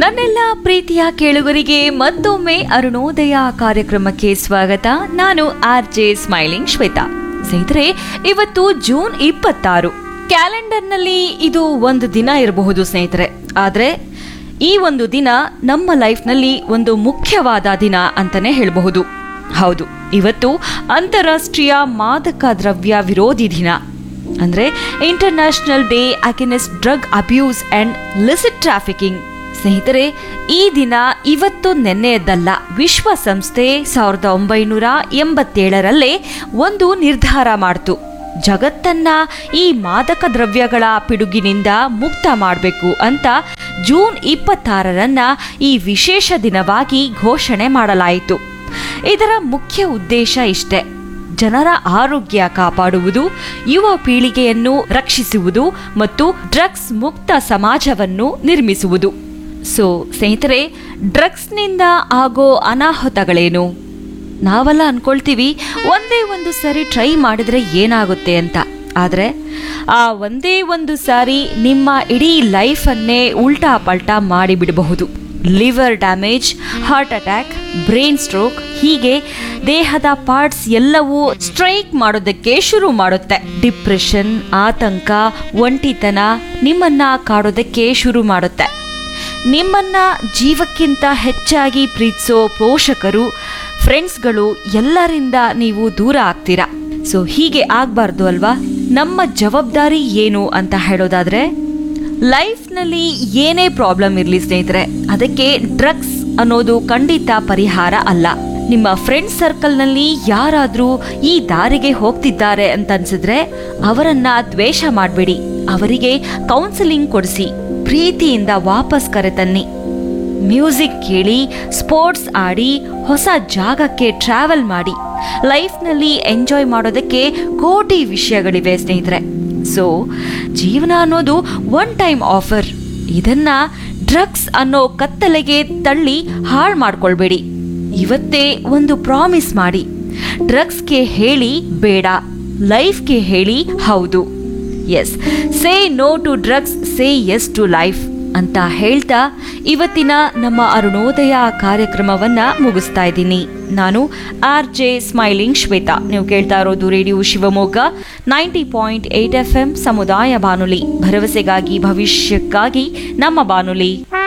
ನನ್ನೆಲ್ಲ ಪ್ರೀತಿಯ ಕೇಳುಗರಿಗೆ ಮತ್ತೊಮ್ಮೆ ಅರುಣೋದಯ ಕಾರ್ಯಕ್ರಮಕ್ಕೆ ಸ್ವಾಗತ ನಾನು ಆರ್ ಜೆ ಸ್ಮೈಲಿಂಗ್ ಶ್ವೇತಾ ಸ್ನೇಹಿತರೆ ಇವತ್ತು ಜೂನ್ ಇಪ್ಪತ್ತಾರು ಕ್ಯಾಲೆಂಡರ್ನಲ್ಲಿ ಇದು ಒಂದು ದಿನ ಇರಬಹುದು ಸ್ನೇಹಿತರೆ ಆದರೆ ಈ ಒಂದು ದಿನ ನಮ್ಮ ಲೈಫ್ನಲ್ಲಿ ಒಂದು ಮುಖ್ಯವಾದ ದಿನ ಅಂತಾನೆ ಹೇಳಬಹುದು ಹೌದು ಇವತ್ತು ಅಂತಾರಾಷ್ಟ್ರೀಯ ಮಾದಕ ದ್ರವ್ಯ ವಿರೋಧಿ ದಿನ ಅಂದ್ರೆ international day against drug abuse and illicit trafficking ಸ್ನೇಹಿತರೆ ಈ ದಿನ ಇವತ್ತು ನೆನ್ನೆಯದ್ದಲ್ಲ ವಿಶ್ವಸಂಸ್ಥೆ ಸಾವಿರದ ಒಂಬೈನೂರ ಎಂಬತ್ತೇಳರಲ್ಲೇ ಒಂದು ನಿರ್ಧಾರ ಮಾಡಿತು ಜಗತ್ತನ್ನ ಈ ಮಾದಕ ದ್ರವ್ಯಗಳ ಪಿಡುಗಿನಿಂದ ಮುಕ್ತ ಮಾಡಬೇಕು ಅಂತ ಜೂನ್ ಇಪ್ಪತ್ತಾರರನ್ನ ಈ ವಿಶೇಷ ದಿನವಾಗಿ ಘೋಷಣೆ ಮಾಡಲಾಯಿತು ಇದರ ಮುಖ್ಯ ಉದ್ದೇಶ ಇಷ್ಟೇ ಜನರ ಆರೋಗ್ಯ ಕಾಪಾಡುವುದು ಯುವ ಪೀಳಿಗೆಯನ್ನು ರಕ್ಷಿಸುವುದು ಮತ್ತು ಡ್ರಗ್ಸ್ ಮುಕ್ತ ಸಮಾಜವನ್ನು ನಿರ್ಮಿಸುವುದು ಸೊ ಸ್ನೇಹಿತರೆ ಡ್ರಗ್ಸ್ನಿಂದ ಆಗೋ ಅನಾಹುತಗಳೇನು ನಾವೆಲ್ಲ ಅನ್ಕೊಳ್ತೀವಿ ಒಂದೇ ಒಂದು ಸರಿ ಟ್ರೈ ಮಾಡಿದ್ರೆ ಏನಾಗುತ್ತೆ ಅಂತ ಆದರೆ ಆ ಒಂದೇ ಒಂದು ಸಾರಿ ನಿಮ್ಮ ಇಡೀ ಲೈಫನ್ನೇ ಉಲ್ಟಾ ಪಲ್ಟಾ ಮಾಡಿಬಿಡಬಹುದು liver damage heart attack brain stroke ಹೀಗೆ ದೇಹದ ಪಾರ್ಟ್ಸ್ ಎಲ್ಲವೂ ಸ್ಟ್ರೈಕ್ ಮಾಡೋದಕ್ಕೆ ಶುರು ಮಾಡುತ್ತೆ ಡಿಪ್ರೆಷನ್ ಆತಂಕ ಒಂಟಿತನ ನಿಮ್ಮನ್ನ ಕಾಡೋದಕ್ಕೆ ಶುರು ಮಾಡುತ್ತೆ ನಿಮ್ಮನ್ನ ಜೀವಕ್ಕಿಂತ ಹೆಚ್ಚಾಗಿ ಪ್ರೀತಿಸೋ ಪೋಷಕರು ಫ್ರೆಂಡ್ಸ್ಗಳು ಎಲ್ಲರಿಂದ ನೀವು ದೂರ ಆಗ್ತೀರಾ ಸೊ ಹೀಗೆ ಆಗ್ಬಾರ್ದು ಅಲ್ವಾ ನಮ್ಮ ಜವಾಬ್ದಾರಿ ಏನು ಅಂತ ಹೇಳೋದಾದ್ರೆ ಲೈಫ್ನಲ್ಲಿ ಏನೇ ಪ್ರಾಬ್ಲಮ್ ಇರಲಿ ಸ್ನೇಹಿತರೆ ಅದಕ್ಕೆ ಡ್ರಗ್ಸ್ ಅನ್ನೋದು ಖಂಡಿತ ಪರಿಹಾರ ಅಲ್ಲ ನಿಮ್ಮ ಫ್ರೆಂಡ್ ಸರ್ಕಲ್ನಲ್ಲಿ ಯಾರಾದರೂ ಈ ದಾರಿಗೆ ಹೋಗ್ತಿದ್ದಾರೆ ಅಂತ ಅನ್ಸಿದ್ರೆ ಅವರನ್ನ ದ್ವೇಷ ಮಾಡಬೇಡಿ ಅವರಿಗೆ ಕೌನ್ಸಿಲಿಂಗ್ ಕೊಡಿಸಿ ಪ್ರೀತಿಯಿಂದ ವಾಪಸ್ ಕರೆತನ್ನಿ ಮ್ಯೂಸಿಕ್ ಕೇಳಿ ಸ್ಪೋರ್ಟ್ಸ್ ಆಡಿ ಹೊಸ ಜಾಗಕ್ಕೆ ಟ್ರಾವೆಲ್ ಮಾಡಿ ಲೈಫ್ನಲ್ಲಿ ಎಂಜಾಯ್ ಮಾಡೋದಕ್ಕೆ ಕೋಟಿ ವಿಷಯಗಳಿವೆ ಸ್ನೇಹಿತರೆ ಸೊ ಜೀವನ ಅನ್ನೋದು ಒನ್ ಟೈಮ್ ಆಫರ್ ಇದನ್ನ ಡ್ರಗ್ಸ್ ಅನ್ನೋ ಕತ್ತಲೆಗೆ ತಳ್ಳಿ ಹಾಳು ಮಾಡ್ಕೊಳ್ಬೇಡಿ ಇವತ್ತೇ ಒಂದು ಪ್ರಾಮಿಸ್ ಮಾಡಿ ಡ್ರಗ್ಸ್ಗೆ ಹೇಳಿ ಬೇಡ ಲೈಫ್ಗೆ ಹೇಳಿ ಹೌದು yes say no to drugs say yes to life ಅಂತ ಹೇಳ್ತಾ ಇವತ್ತಿನ ನಮ್ಮ ಅರುಣೋದಯ ಕಾರ್ಯಕ್ರಮವನ್ನ ಮುಗಿಸ್ತಾ ಇದ್ದೀನಿ ನಾನು ಆರ್ ಜೆ ಸ್ಮೈಲಿಂಗ್ ಶ್ವೇತಾ ನೀವು ಕೇಳ್ತಾ ಇರೋದು radio Shivamogga ninety point eight F M ಸಮುದಾಯ ಬಾನುಲಿ ಭರವಸೆಗಾಗಿ ಭವಿಷ್ಯಕ್ಕಾಗಿ ನಮ್ಮ ಬಾನುಲಿ